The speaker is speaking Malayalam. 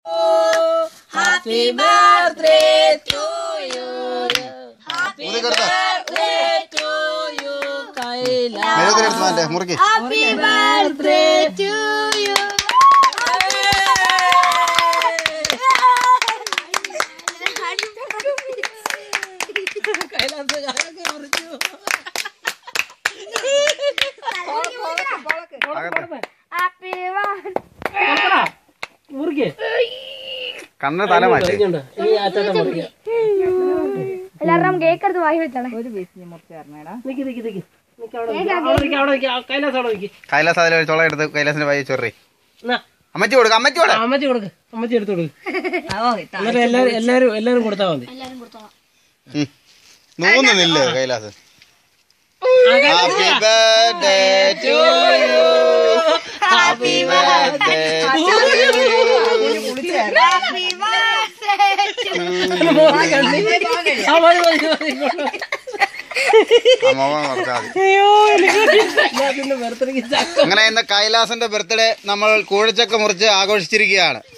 Happy birthday to you happy ഊതിക്കെടുത്തോ? ബർത്ത്ഡേ ടു യു കൈല മെഴുകുതിരെടുത്ത് മാറ്റേ മുറുക്കി happy birthday to you Kailas കാലൊക്കെ മുറിച്ചു മുറിക്കേ കണ്ണ തല മാറ്റി കഴിഞ്ഞുണ്ട് ഇനി അച്ചാട്ട മുറിക്കാം എല്ലാവരും കേക്ക് എടുത്ത് വായി വെച്ചാളെ നിക്ക് നിക്ക് നിക്ക് നിക്ക് അവിടെ നിക്ക്, അവിടെ നിക്ക്, അവിടെ നിക്ക്, ആ, കൈലാസ് അവിടെ നിക്ക് കൈലാസ് അതിൽ ചുള എടുത്ത് കൈലാസിന്റെ വൈ ചൊറി എന്നാ, അമ്മച്ചി കൊടുക്ക അമ്മച്ചി കൊടുക്ക ആ, അമ്മച്ചി കൊടുക്ക് അമ്മച്ചി എടുത്തു കൊടുക്ക് എന്നിട്ട് എല്ലാരും എല്ലാരും എല്ലാരും കൊടുത്താ മതി മൂന്ന് നില്ല് കൈലാസ് ആ, Kailas happy birthday to you happy birthday ആ, മതി, മതി, മതി, മതി. അമ്മ മറക്കാതെ അയ്യോ എനിക്ക് ഇതിന്റെ ബർത്ത്ഡേക്ക് ചക്ക അങ്ങനെ ഇന്ന് കൈലാസിന്റെ ബർത്ത്ഡേ നമ്മൾ കൂഴച്ചക്ക മുറിച്ച് ആഘോഷിച്ചിരിക്കുകയാണ്